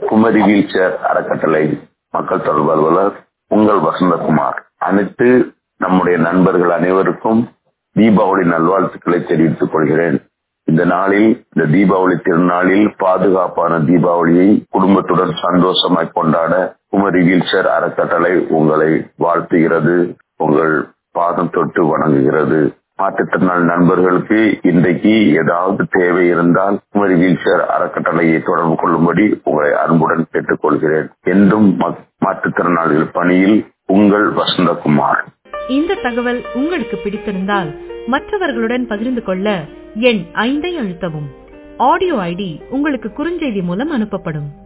Kumari wheel chair அறக்கட்டளை மக்கள் தொடர்பு அலுவலர் உங்கள் வசந்தகுமார் அனைத்து நம்முடைய நண்பர்கள் அனைவருக்கும் தீபாவளி நல்வாழ்த்துக்களை தெரிவித்துக் கொள்கிறேன் இந்த நாளில் இந்த தீபாவளி திருநாளில் பாதுகாப்பான தீபாவளியை குடும்பத்துடன் சந்தோஷமாய் கொண்டாட குமரி வீல்சேர் அறக்கட்டளை உங்களை வாழ்த்துகிறது உங்கள் பாதம் தொட்டு வணங்குகிறது மாற்றுத்திறனாளி நண்பர்களுக்கு இன்றைக்கு ஏதாவது தேவை இருந்தால் குமரி வீல்சேர் அறக்கட்டளையை தொடர்பு கொள்ளும்படி உங்களை அன்புடன் கேட்டுக்கொள்கிறேன் என்றும் மாற்றுத்திறனாளிகள் பணியில் உங்கள் வசந்தகுமார் இந்த தகவல் உங்களுக்கு பிடித்திருந்தால் மற்றவர்களுடன் பகிர்ந்து கொள்ள எண் ஐந்தை அழுத்தவும் ஆடியோ ஐடி உங்களுக்கு குறுஞ்செய்தி மூலம் அனுப்பப்படும்